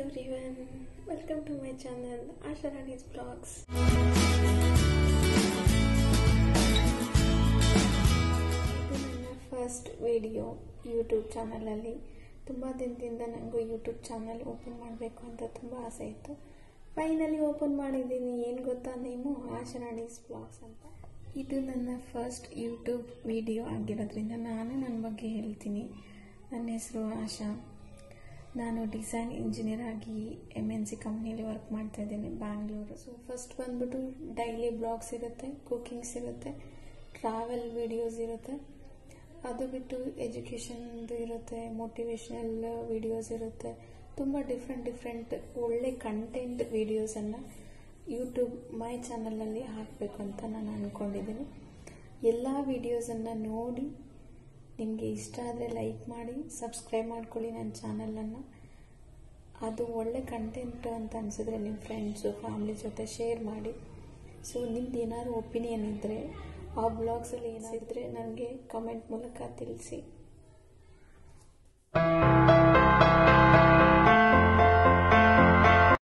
everyone, welcome to my channel Asha Rani's Vlogs. ಇದು ನನ್ನ first video YouTube ಚಾನಲಲ್ಲಿ ತುಂಬ ದಿನದಿಂದ ನನಗೂ ಯೂಟ್ಯೂಬ್ ಚಾನಲ್ ಓಪನ್ ಮಾಡಬೇಕು ಅಂತ ತುಂಬ ಆಸೆ ಇತ್ತು ಫೈನಲಿ ಓಪನ್ ಮಾಡಿದ್ದೀನಿ ಏನು ಗೊತ್ತಾ ನೇಮು ಆಶಾ ರಾಣೀಸ್ ಬ್ಲಾಗ್ಸ್ ಅಂತ ಇದು ನನ್ನ ಫಸ್ಟ್ ಯೂಟ್ಯೂಬ್ ವಿಡಿಯೋ ಆಗಿರೋದ್ರಿಂದ ನಾನು ನನ್ನ ಬಗ್ಗೆ ಹೇಳ್ತೀನಿ ನನ್ನ ಹೆಸರು ಆಶಾ ನಾನು ಡಿಸೈನ್ ಇಂಜಿನಿಯರ್ ಆಗಿ ಎಮ್ ಎನ್ ಸಿ ಕಂಪ್ನಿಯಲ್ಲಿ ವರ್ಕ್ ಮಾಡ್ತಾ ಇದ್ದೇನೆ ಬ್ಯಾಂಗ್ಳೂರು ಸೊ ಫಸ್ಟ್ ಬಂದ್ಬಿಟ್ಟು ಡೈಲಿ ಬ್ಲಾಗ್ಸ್ ಇರುತ್ತೆ ಕುಕಿಂಗ್ಸ್ ಇರುತ್ತೆ ಟ್ರಾವೆಲ್ ವಿಡಿಯೋಸ್ ಇರುತ್ತೆ ಅದು ಬಿಟ್ಟು ಎಜುಕೇಷನ್ದು ಇರುತ್ತೆ ಮೋಟಿವೇಶ್ನಲ್ ವಿಡಿಯೋಸ್ ಇರುತ್ತೆ ತುಂಬ ಡಿಫ್ರೆಂಟ್ ಡಿಫ್ರೆಂಟ್ ಒಳ್ಳೆ ಕಂಟೆಂಟ್ ವಿಡಿಯೋಸನ್ನು ಯೂಟ್ಯೂಬ್ ಮೈ ಚಾನಲಲ್ಲಿ ಹಾಕಬೇಕು ಅಂತ ನಾನು ಅಂದ್ಕೊಂಡಿದ್ದೀನಿ ಎಲ್ಲ ವಿಡಿಯೋಸನ್ನು ನೋಡಿ ನಿಮಗೆ ಇಷ್ಟ ಆದರೆ ಲೈಕ್ ಮಾಡಿ ಸಬ್ಸ್ಕ್ರೈಬ್ ಮಾಡ್ಕೊಳ್ಳಿ ನನ್ನ ಚಾನಲನ್ನು ಅದು ಒಳ್ಳೆ ಕಂಟೆಂಟ್ ಅಂತ ಅನಿಸಿದ್ರೆ ನಿಮ್ಮ ಫ್ರೆಂಡ್ಸು ಫ್ಯಾಮ್ಲಿ ಜೊತೆ ಶೇರ್ ಮಾಡಿ ಸೊ ನಿಮ್ದು ಏನಾದ್ರು ಒಪಿನಿಯನ್ ಇದ್ದರೆ ಆ ಬ್ಲಾಗ್ಸಲ್ಲಿ ಏನಾದರೆ ನನಗೆ ಕಮೆಂಟ್ ಮೂಲಕ ತಿಳಿಸಿ